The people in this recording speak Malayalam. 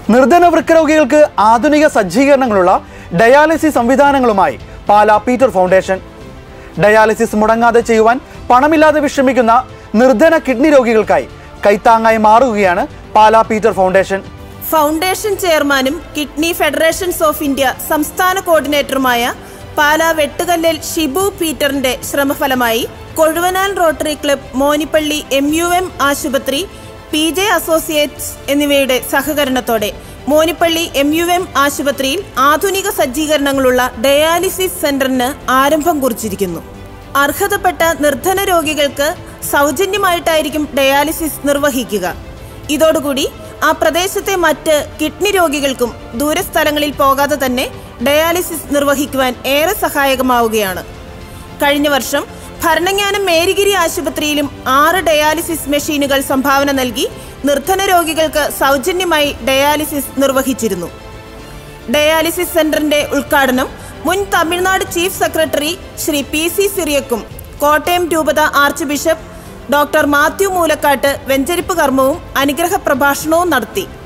നിർധന വൃക്കരോഗികൾക്ക് ആധുനിക സജ്ജീകരണങ്ങളുള്ള ഡയാലിസിസ് സംവിധാനങ്ങളുമായി പാലാ പീറ്റർ ഫൗണ്ടേഷൻ ഡയാലിസിസ് മുടങ്ങാതെ ചെയ്യുവാൻ പണമില്ലാതെ വിഷമിക്കുന്ന നിർധന കിഡ്നി രോഗികൾക്കായി കൈത്താങ്ങായി മാറുകയാണ് പാലാ പീറ്റർ ഫൗണ്ടേഷൻ ഫൗണ്ടേഷൻ ചെയർമാനും കിഡ്നി ഫെഡറേഷൻസ് ഓഫ് ഇന്ത്യ സംസ്ഥാന കോർഡിനേറ്ററുമായ പാലാ വെട്ടുകല്ലിൽ ഷിബു പീറ്ററിന്റെ ശ്രമഫലമായി Kozhuvanal rotary club Monippally M U M ആശുപത്രി പി ജെ അസോസിയേറ്റ്സ് എന്നിവയുടെ സഹകരണത്തോടെ മോനിപ്പള്ളി എം യു എം ആശുപത്രിയിൽ ആധുനിക സജ്ജീകരണങ്ങളുള്ള ഡയാലിസിസ് സെന്ററിന് ആരംഭം കുറിച്ചിരിക്കുന്നു അർഹതപ്പെട്ട നിർധന രോഗികൾക്ക് സൗജന്യമായിട്ടായിരിക്കും ഡയാലിസിസ് നിർവഹിക്കുക ഇതോടുകൂടി ആ പ്രദേശത്തെ മറ്റ് കിഡ്നി രോഗികൾക്കും ദൂരസ്ഥലങ്ങളിൽ പോകാതെ തന്നെ ഡയാലിസിസ് നിർവഹിക്കുവാൻ ഏറെ സഹായകമാവുകയാണ് കഴിഞ്ഞ വർഷം ഭരണങ്ങാനം മേരിഗിരി ആശുപത്രിയിലും ആറ് ഡയാലിസിസ് മെഷീനുകൾ സംഭാവന നൽകി നിർധന രോഗികൾക്ക് സൗജന്യമായി ഡയാലിസിസ് നിർവഹിച്ചിരുന്നു ഡയാലിസിസ് സെന്ററിന്റെ ഉദ്ഘാടനം മുൻ Tamil Nadu chief secretary Shri P C സിറിയക്കും കോട്ടയം രൂപത archbishop doctor Mathew Moolakkattu വെഞ്ചരിപ്പ് കർമ്മവും അനുഗ്രഹ പ്രഭാഷണവും നടത്തി